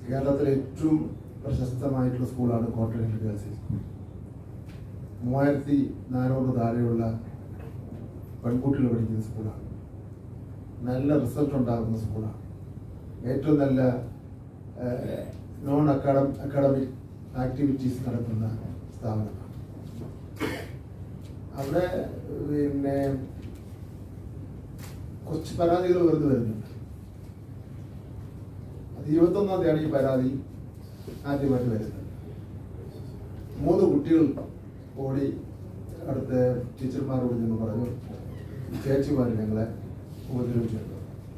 കേരളത്തിലെ ഏറ്റവും പ്രശസ്തമായിട്ടുള്ള സ്കൂളാണ് കോട്ടയം ഗേൾസ് ഹൈ സ്കൂൾ മൂവായിരത്തി നാനൂറ് താഴെയുള്ള പെൺകുട്ടികൾ പഠിക്കുന്ന സ്കൂളാണ് നല്ല റിസൾട്ട് ഉണ്ടാകുന്ന സ്കൂളാണ് ഏറ്റവും നല്ല നോൺ അക്കാഡം അക്കാഡമിക് ആക്ടിവിറ്റീസ് നടത്തുന്ന സ്ഥാപനമാണ് അവിടെ പിന്നെ കുറച്ച് പരാതികൾ ഉയർന്നു വരുന്നുണ്ട് അത് ഇരുപത്തൊന്നാം തീയതിയാണ് ഈ പരാതി ആദ്യമായിട്ട് വരുന്നത് മൂന്ന് കുട്ടികൾ ഓടി അടുത്ത ടീച്ചർമാരോട് ഞങ്ങൾ പറഞ്ഞു ചേച്ചിമാർ ഞങ്ങളെ ഉപദ്രവിച്ചിട്ടുണ്ട്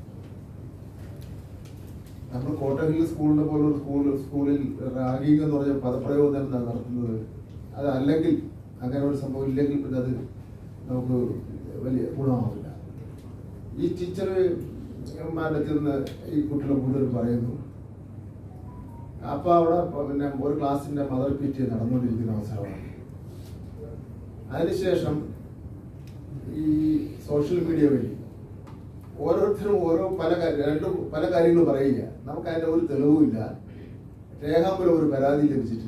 നമ്മൾ കോട്ടഹിൽ സ്കൂളിനെ പോലുള്ള സ്കൂൾ സ്കൂളിൽ റാഗിങ് എന്ന് പറഞ്ഞ പദപ്രയോഗം തന്നെ നടത്തുന്നത് അത് അല്ലെങ്കിൽ അങ്ങനെ ഒരു സംഭവം ഇല്ലെങ്കിൽ പിന്നെ അത് നമുക്ക് വലിയ ഗുണമാവില്ല ഈ ടീച്ചർ മാരുടെ ചെന്ന് ഈ കുട്ടികളെ കൂടുതൽ പറയുന്നു അപ്പൊ അവിടെ പിന്നെ ഒരു ക്ലാസ്സിന്റെ മദർ പി ടി നടന്നുകൊണ്ടിരിക്കുന്ന അവസരമാണ് അതിനുശേഷം ഈ സോഷ്യൽ മീഡിയ വഴി ഓരോരുത്തരും ഓരോ പല കാര്യം രണ്ടും പല കാര്യങ്ങളും പറയുക നമുക്ക് അതിന്റെ ഒരു തെളിവുമില്ല രേഖാമൂലം ഒരു പരാതി ലഭിച്ചിട്ടില്ല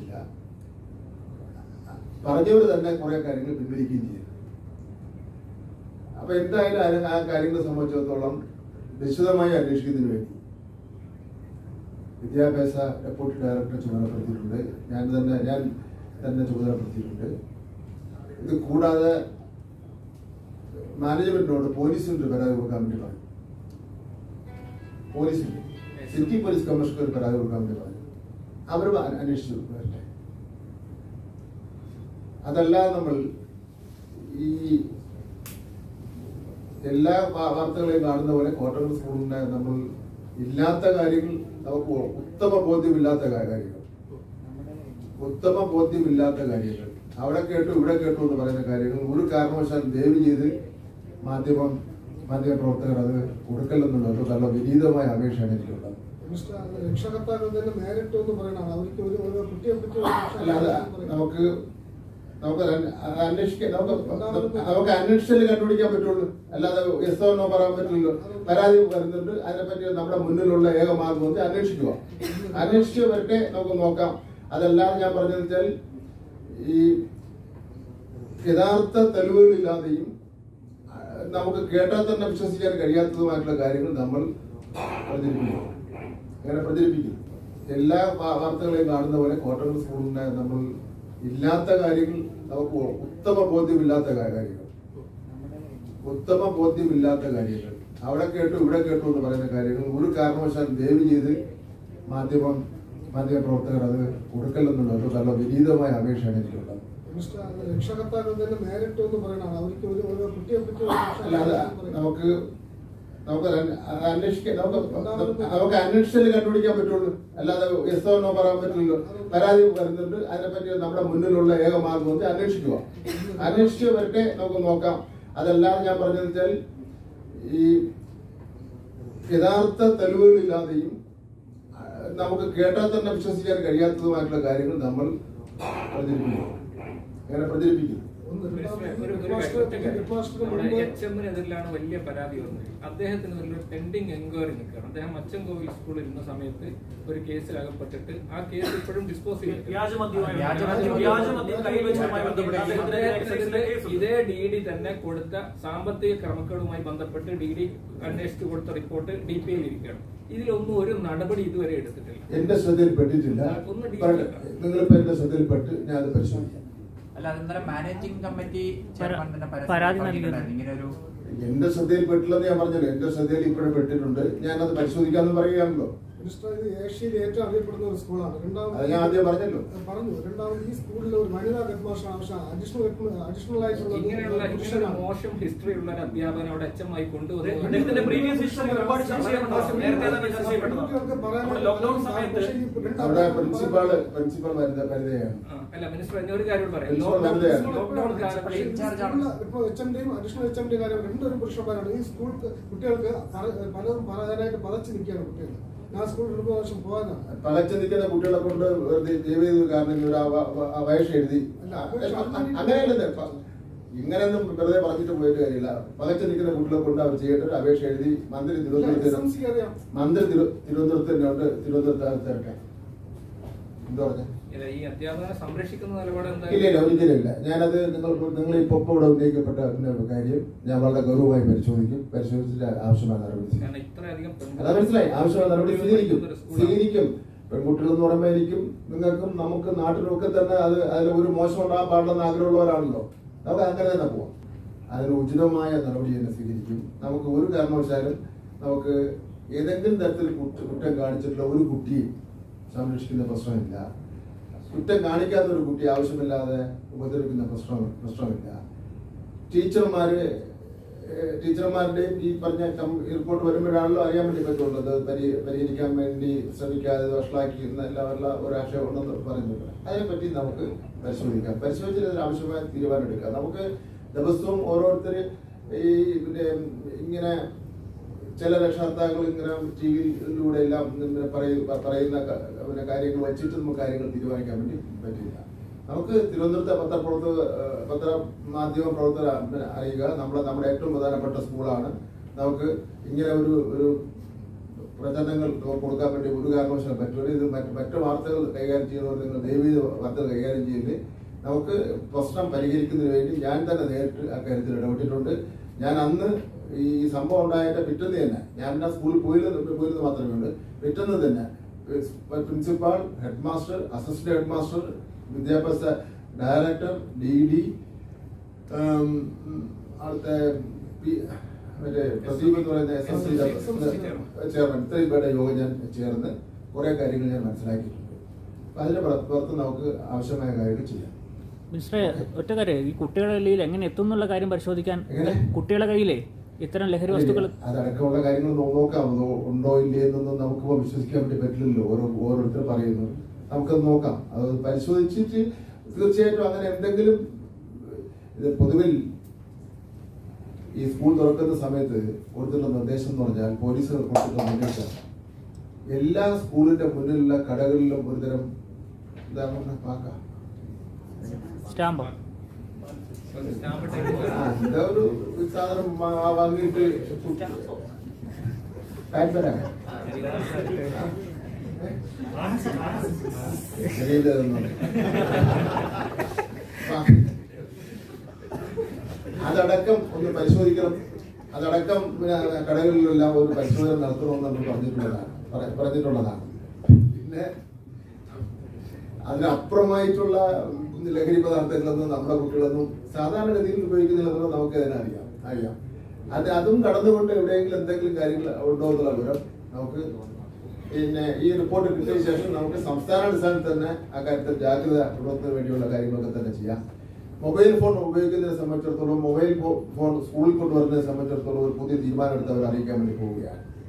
പറഞ്ഞവർ തന്നെ കുറെ കാര്യങ്ങൾ പിൻവലിക്കുകയും ചെയ്തു അപ്പൊ എന്തായാലും അതിന് ആ കാര്യങ്ങളെ സംബന്ധിച്ചിടത്തോളം വിശദമായി അന്വേഷിക്കുന്നതിന് വേണ്ടി വിദ്യാഭ്യാസ ഡെപ്യൂട്ടി ഡയറക്ടറെ ചുമതലപ്പെടുത്തിയിട്ടുണ്ട് ഞാൻ തന്നെ ഞാൻ തന്നെ ചുമതലപ്പെടുത്തിയിട്ടുണ്ട് ഇത് കൂടാതെ മാനേജ്മെന്റിനോട് പോലീസിന്റെ പരാതി കൊടുക്കാൻ വേണ്ടി പറഞ്ഞു പോലീസിന് സിറ്റി പോലീസ് കമ്മീഷണർക്ക് ഒരു പരാതി കൊടുക്കാൻ വേണ്ടി പറഞ്ഞു അവരും അ- അന്വേഷിച്ചു വരട്ടെ അതല്ലാതെ നമ്മൾ ഈ എല്ലാ വാ- വാർത്തകളെയും കാണുന്ന പോലെ കോട്ടയം സ്കൂളിന്റെ നമ്മൾ ഇല്ലാത്ത കാര്യങ്ങൾ നമുക്ക് ഉത്തമ ബോധ്യമില്ലാത്ത കാ- കാര്യങ്ങൾ ഉത്തമ ബോധ്യമില്ലാത്ത കാര്യങ്ങൾ അവിടെ കേട്ടു ഇവിടെ കേട്ടു എന്ന് പറയുന്ന കാര്യങ്ങൾ ഒരു കാരണവശാലും ദയവ് ചെയ്ത് മാധ്യമം മാധ്യമ പ്രവർത്തകർ അത് കൊടുക്കലെന്നുള്ളത് നല്ല വിനീതമായ അപേക്ഷയാണ് എനിക്കുള്ളത് മിസ്റ്റർ രക്ഷകർത്താക്കൾ തന്നെ നേരിട്ട് എന്ന് പറയണം അവർക്ക് ഒരു ഒരു കുട്ടിയെ പറ്റി ഒരു പക്ഷേ അല്ലാതെ പറയണം. നമുക്ക് നമുക്ക് അന്വ- അന്വേഷിക്കാൻ നമുക്ക് നമുക്ക് അന്വേഷിച്ചാലേ കണ്ടുപിടിക്കാൻ പറ്റുള്ളൂ അല്ലാതെ എസ് എന്നോ പറയാൻ പറ്റില്ലല്ലോ പരാതി വരുന്നുണ്ട് അതിനെപ്പറ്റി നമ്മുടെ മുന്നിലുള്ള ഏക മാർഗം വെച്ച് അന്വേഷിക്കുക അന്വേഷിച്ച് വരട്ടെ നമുക്ക് നോക്കാം അതല്ലാതെ ഞാൻ പറഞ്ഞത് വെച്ചാൽ ഈ യഥാർത്ഥ തെളിവുകളില്ലാതെയും ആ, നമുക്ക് കേട്ടാൽ തന്നെ വിശ്വസിക്കാൻ കഴിയാത്തതുമായിട്ടുള്ള കാര്യങ്ങൾ നമ്മൾ പ്രചരിപ്പിക്കും അങ്ങനെ പ്രചരിപ്പിക്കും എല്ലാ വാ- വാർത്തകളെയും കാണുന്ന പോലെ കോട്ടയം സ്കൂളിന്റെ നമ്മൾ ഇല്ലാത്ത കാര്യങ്ങൾ നമുക്ക് ഉത്തമ ബോധ്യമില്ലാത്ത കാ- കാര്യങ്ങൾ ഉത്തമ ബോധ്യമില്ലാത്ത കാര്യങ്ങൾ അവിടെ കേട്ടു ഇവിടെ കേട്ടു എന്ന് പറയുന്ന കാര്യങ്ങൾ ഒരു കാരണവശാലും ദയവ് ചെയ്ത് മാധ്യമം മാധ്യമ പ്രവർത്തകർ അത് കൊടുക്കലെന്നുള്ളത് നല്ല വിനീതമായ അപേക്ഷയാണ് എനിക്കുള്ളത് മിസ്റ്റർ രക്ഷകർത്താക്കൾ തന്നെ നേരിട്ട് എന്ന് പറയണം അവർക്ക് ഒരു ഒരു കുട്ടിയെ പറ്റി ഒരു പക്ഷേ അല്ലാതെ പറയണം. നമുക്ക് നമുക്ക് അന്വ- അന്വേഷിക്കാൻ നമുക്ക് നമുക്ക് അന്വേഷിച്ചാലേ കണ്ടുപിടിക്കാൻ പറ്റുള്ളൂ അല്ലാതെ എസ് എന്നോ പറയാൻ പറ്റില്ലല്ലോ പരാതി വരുന്നുണ്ട് അതിനെപ്പറ്റി നമ്മുടെ മുന്നിലുള്ള ഏക മാർഗം വെച്ച് അന്വേഷിക്കുക അന്വേഷിച്ച് വരട്ടെ നമുക്ക് നോക്കാം അതല്ലാതെ ഞാൻ പറഞ്ഞത് വെച്ചാൽ ഈ യഥാർത്ഥ തെളിവുകളില്ലാതെയും ആ, നമുക്ക് കേട്ടാൽ തന്നെ വിശ്വസിക്കാൻ കഴിയാത്തതുമായിട്ടുള്ള കാര്യങ്ങൾ നമ്മൾ പ്രചരിപ്പിക്കും അങ്ങനെ പ്രചരിപ്പിക്കും ഒന്ന് ഒരു രണ്ടാമത് ഒരു ഈ കാര്യം, ഒറ്റ കാര്യം. ഡിപ്പാസിറ്റിന് നമ്മുടെ മുൻപ് എച്ച് എമ്മിനെതിരിലാണ് വലിയ പരാതി വന്നത് അദ്ദേഹത്തിന് ഒരു പെൻഡിങ് എൻക്വയറി നിൽക്കുകയാണ് അദ്ദേഹം അച്ചൻകോവിൽ സ്കൂളിൽ ഇരുന്ന സമയത്ത് ഒരു കേസിൽ അകപ്പെട്ടിട്ട് ആ കേസ് ഇപ്പോഴും ഡിസ്പോസ് വ്യാജമദ്യവുമായി വ്യാജമദ്യം- വ്യാജമദ്യം കൈവശവുമായി ബന്ധപ്പെട്ട് അദ്ദേഹത്തിനെതിരെ എക്സൈസിലെ കേസുണ്ട്. ഇതേ ഡി ഡി തന്നെ കൊടുത്ത സാമ്പത്തിക ക്രമക്കേടുമായി ബന്ധപ്പെട്ട് ഡി ഡി അന്വേഷിച്ചു കൊടുത്ത റിപ്പോർട്ട് ഡി പി ഐയിൽ ഇരിക്കുകയാണ് ഇതിലൊന്നും ഒരു നടപടി ഇതുവരെ എടുത്തിട്ടില്ല എന്റെ ശ്രദ്ധയിൽപ്പെട്ടിട്ടില്ല ഒന്ന് ഡീറ്റെയിൽ പറയട്ടെ. നിങ്ങളിപ്പോ എന്റെ ശ്രദ്ധയിൽപ്പെട്ട് ഞാൻ അത് പരിശോധിക്കാം അല്ല അതെന്തായാലും മാനേജിംഗ് കമ്മിറ്റി ചെയർമാൻ തന്നെ പരാതി പരാതി നൽകിയിരുന്നു. നൽകിയിട്ടുണ്ടായിരുന്നു ഇങ്ങനെ ഒരു എന്റെ ശ്രദ്ധയിൽപ്പെട്ടില്ലെന്ന് ഞാൻ പറഞ്ഞല്ലോ എന്റെ ശ്രദ്ധയിൽ ഇപ്പോഴും പെട്ടിട്ടുണ്ട് ഞാനത് പരിശോധിക്കാന്ന് പറയുകയാണല്ലോ മിസ്റ്റർ ഇത് ഏഷ്യയിൽ ഏറ്റവും അറിയപ്പെടുന്ന ഒരു സ്കൂളാണ് രണ്ടാമത് അത് ഞാൻ ആദ്യം പറഞ്ഞല്ലോ. പറഞ്ഞു രണ്ടാമത് ഈ സ്കൂളിൽ ഒരു വനിതാ ഹെഡ് മാസ്റ്റർ ആവശ്യം അഡീഷണൽ അഡീഷണൽ ആയിട്ടുള്ള ഒരു ഇങ്ങനെയുള്ള ഇങ്ങനെയുള്ള പുരുഷനാണ്. മോശം ഹിസ്റ്ററി ഉള്ള ഒരു അധ്യാപകൻ അവിടെ എച്ച് എം ആയി കൊണ്ടുവന്നു അദ്ദേഹത്തിന്റെ previous history ഒരുപാട് ചർച്ച ചെയ്യപ്പെട്ടതാണ്. നേരത്തെ തന്നെ ചർച്ച ചെയ്യപ്പെട്ടതാണ്. കുട്ടികൾക്ക് പറയാൻ നമ്മുടെ ലോക്ക്ഡൌൺ സമയത്ത് പക്ഷേ ഈ രണ്ടാമത് അവിടെ പ്രിൻസിപ്പാള് പ്രിൻസിപ്പൾ വരുന്ന പരിധയാണ് ആ, അല്ല മിനിസ്റ്റർ എന്നെ ഒരു കാര്യം പറയാം പ്രിൻസിപ്പൽ ലോക്ക്ഡൌൺ വെറുതെയാണ്. ലോക്ക്ഡൌൺ കാലത്ത് ഇൻചാർജ് ആണ്. ഇപ്പോൾ എച്ച് എം ഡിയും അഡീഷണൽ എച്ച് എം ഡി കാര്യം രണ്ടൊരു പുരുഷന്മാരാണ് ഈ സ്കൂൾ കുട്ടികൾക്ക് പറ- പലതും പറയാനായിട്ട് പതച്ചു നിൽക്കുകയാണ് കുട്ടികൾ ഞാൻ സ്കൂളിൽ രണ്ട് പ്രാവശ്യം പോകാനാണ് പലച്ചു നിൽക്കുന്ന കുട്ടികളെ കൊണ്ട് വെറുതെ ദൈവം കാരണം ഒരു അവ- അവ- അപേക്ഷ എഴുതി അല്ല, അപേക്ഷ അങ്ങനെയല്ലേ ഇങ്ങനെയൊന്നും വെറുതെ പറഞ്ഞിട്ട് പോയിട്ട് കാര്യമില്ല പകച്ചു നിൽക്കുന്ന കുട്ടികളെ കൊണ്ട് അവർ ചെയ്യേണ്ട ഒരു അപേക്ഷ എഴുതി മന്ത്രി എസ് എം തിരുവനന്തപുരത്ത് സിക്ക് അറിയാം മന്ത്രി തിരു- തിരുവനന്തപുരത്ത് തന്നെ ഉണ്ട് തിരുവനന്തപുരത്ത് തിരക്കാം എന്താ പറഞ്ഞ ഇല്ല, ഈ അധ്യാപകനെ സംരക്ഷിക്കുന്ന നിലപാട് ഇല്ല എന്തായാലും ഇല്ല ഒരിക്കലും ഇല്ല ഞാനത് നിങ്ങൾ നിങ്ങൾ ഇപ്പോൾ ഇപ്പോൾ ഇവിടെ ഉന്നയിക്കപ്പെട്ട പിന്നെ കാര്യം ഞാൻ വളരെ ഗൗരവമായി പരിശോധിക്കും പരിശോധിച്ചിട്ട് ആവശ്യമായ നടപടി സ്വീകരിക്കും. കാരണം ഇത്രയധികം അതാ മനസ്സിലായി ആവശ്യമായ നടപടി സ്വീകരിക്കും ഒരു സ്കൂളാണ്. സ്വീകരിക്കും പെൺകുട്ടികൾ എന്ന് പറയുമ്പോൾ എനിക്കും നിങ്ങൾക്കും നമുക്ക് നാട്ടിലൊക്കെ തന്നെ അത് അതിൽ ഒരു മോശം ഉണ്ടാകാൻ പാടില്ലെന്ന് ആഗ്രഹമുള്ളവരാണല്ലോ നമുക്ക് അങ്ങനെ തന്നെ പോവാം അതിന് ഉചിതമായ നടപടി തന്നെ സ്വീകരിക്കും നമുക്ക് ഒരു കാരണവശാലും നമുക്ക് ഏതെങ്കിലും തരത്തിൽ കുറ്റ- കുറ്റം കാണിച്ചിട്ടുള്ള ഒരു കുട്ടിയെ സംരക്ഷിക്കുന്ന പ്രശ്നമില്ല കുറ്റം കാണിക്കാത്ത ഒരു കുട്ടി ആവശ്യമില്ലാതെ ഉപദ്രവിക്കുന്ന പ്രശ്നം പ്രശ്നമില്ല ടീച്ചർമാര് ഏഹ് ടീച്ചർമാരുടെയും ഈ പറഞ്ഞ കം- റിപ്പോർട്ട് വരുമ്പോഴാണല്ലോ അറിയാൻ വേണ്ടി പറ്റുള്ളത് പരി പരിഹരിക്കാൻ വേണ്ടി ശ്രമിക്കാതെ വഷളാക്കി എന്നല്ല ഒരു ആശയം ഉണ്ടെന്ന് പറയുന്നുണ്ട് അതിനെപ്പറ്റി നമുക്ക് പരിശോധിക്കാം പരിശോധിച്ചിട്ട് അതിന് ആവശ്യമായ തീരുമാനം എടുക്കാം നമുക്ക് ദിവസവും ഓരോരുത്തർ ഈ പിന്നെ ഇങ്ങനെ ചില രക്ഷകർത്താക്കൾ ഇങ്ങനെ ടി വിയിലൂടെ എല്ലാം ഇങ്ങനെ പറയ- പറയുന്ന ക- പിന്നെ കാര്യങ്ങൾ വെച്ചിട്ട് നമുക്ക് കാര്യങ്ങൾ തീരുമാനിക്കാൻ വേണ്ടി പറ്റില്ല നമുക്ക് തിരുവനന്തപുരത്തെ പത്രപ്രവർത്തക ഏഹ് പത്ര മാധ്യമ പ്രവർത്തകർ പിന്നെ അറിയുക നമ്മളെ നമ്മുടെ ഏറ്റവും പ്രധാനപ്പെട്ട സ്കൂളാണ് നമുക്ക് ഇങ്ങനെ ഒരു ഒരു പ്രചരണങ്ങൾ കൊടുക്കാൻ വേണ്ടി ഒരു കാരണവശാലും പറ്റില്ല ഇത് മറ്റ് മറ്റു വാർത്തകൾ കൈകാര്യം ചെയ്യുന്നവർ നിങ്ങൾ ദയവീത് വാർത്തകൾ കൈകാര്യം ചെയ്യില്ലേ നമുക്ക് പ്രശ്നം പരിഹരിക്കുന്നതിന് വേണ്ടി ഞാൻ തന്നെ നേരിട്ട് അക്കാര്യത്തിൽ ഇടപെട്ടിട്ടുണ്ട് ഞാൻ അന്ന് ഈ സംഭവം ഉണ്ടായതിന്റെ പിറ്റേന്ന് തന്നെ ഞാൻ എന്നാ സ്കൂളിൽ പോയിരുന്നത് പോയിരുന്നത് മാത്രമേ ഉള്ളൂ പിറ്റേന്ന് തന്നെ principal head master assistant head master വിദ്യാഭ്യാസ ഡയറക്ടർ ഡി ഡി അവിടുത്തെ പി- മറ്റേ പ്രദീപ് എന്ന് പറയുന്ന എസ് എസ് സി ചെയർമാൻ ഇത്രയും പേരുടെ യോഗം ഞാൻ ചേർന്ന് കുറെ കാര്യങ്ങൾ ഞാൻ മനസ്സിലാക്കിയിട്ടുണ്ട് അപ്പൊ അതിന്റെ പുറ- പുറത്ത് നമുക്ക് ആവശ്യമായ കാര്യങ്ങൾ ചെയ്യാം മിസ്റ്ററെ ഒറ്റ കാര്യം ഈ കുട്ടികളുടെ കയ്യിൽ എങ്ങനെ എത്തും എന്നുള്ള കാര്യം പരിശോധിക്കാൻ എങ്ങനെ? കുട്ടികളുടെ കയ്യിലേ ഇത്തരം ലഹരി വസ്തുക്കൾ അതടക്കമുള്ള കാര്യങ്ങൾ നോ- നോക്കാം അതോ ഉണ്ടോ ഇല്ലേ എന്നൊന്നും നമുക്കിപ്പോ വിശ്വസിക്കാൻ വേണ്ടി പറ്റില്ലല്ലോ ഓരോ ഓരോരുത്തർ പറയുന്നു നമുക്കത് നോക്കാം അത് പരിശോധിച്ചിട്ട് തീർച്ചയായിട്ടും അങ്ങനെ എന്തെങ്കിലും ഇത് പൊതുവിൽ ഈ സ്കൂൾ തുറക്കുന്ന സമയത്ത് കൊടുത്തിട്ടുള്ള നിർദ്ദേശം എന്ന് പറഞ്ഞാൽ പോലീസ് കൊടുത്തിട്ടുള്ള നിർദ്ദേശം എല്ലാ സ്കൂളിന്റെ മുന്നിലുള്ള കടകളിലും ഒരുതരം എന്താ പറഞ്ഞ പാക്ക സ്റ്റാമ്പ് ഒരു സ്റ്റാമ്പ് ആ, ഇട്ടേക്കുന്നത്. എന്താ ഒരു സാധനം വാ- വാങ്ങിയിട്ട് ടൈപ്പ് വരാം അതടക്കം ഒന്ന് പരിശോധിക്കണം അതടക്കം പിന്നെ കടകളിലെല്ലാം ഒരു പരിശോധന നടത്തണമെന്ന് നമ്മൾ പറഞ്ഞിട്ടുള്ളതാണ് പറ- പറഞ്ഞിട്ടുള്ളതാണ് പിന്നെ അതിനപ്പുറമായിട്ടുള്ള ലഹരി പദാർത്ഥങ്ങളൊന്നും നമ്മുടെ കുട്ടികളൊന്നും സാധാരണഗതിയിൽ ഉപയോഗിക്കുന്നില്ലെന്നുള്ള നമുക്ക് തന്നെ അറിയാം അറിയാം അത് അതും കടന്നുകൊണ്ട് എവിടെയെങ്കിലും എന്തെങ്കിലും കാര്യങ്ങൾ ഉണ്ടോ എന്നുള്ള വിവരം നമുക്ക് പിന്നെ ഈ റിപ്പോർട്ട് കിട്ടിയ ശേഷം നമുക്ക് സംസ്ഥാനാടിസ്ഥാനത്തിൽ തന്നെ ആ കാര്യത്തിൽ ജാഗ്രത പുലർത്തുന്നതിന് വേണ്ടിയുള്ള കാര്യങ്ങളൊക്കെ തന്നെ ചെയ്യാം മൊബൈൽ ഫോൺ ഉപയോഗിക്കുന്നതിനെ സംബന്ധിച്ചിടത്തോളം മൊബൈൽ ഫോ- ഫോൺ സ്കൂളിൽ കൊണ്ടുവരുന്നതിനെ സംബന്ധിച്ചിടത്തോളം ഒരു പുതിയ തീരുമാനം എടുത്ത് അവർ അറിയിക്കാൻ വേണ്ടി പോവുകയാണ്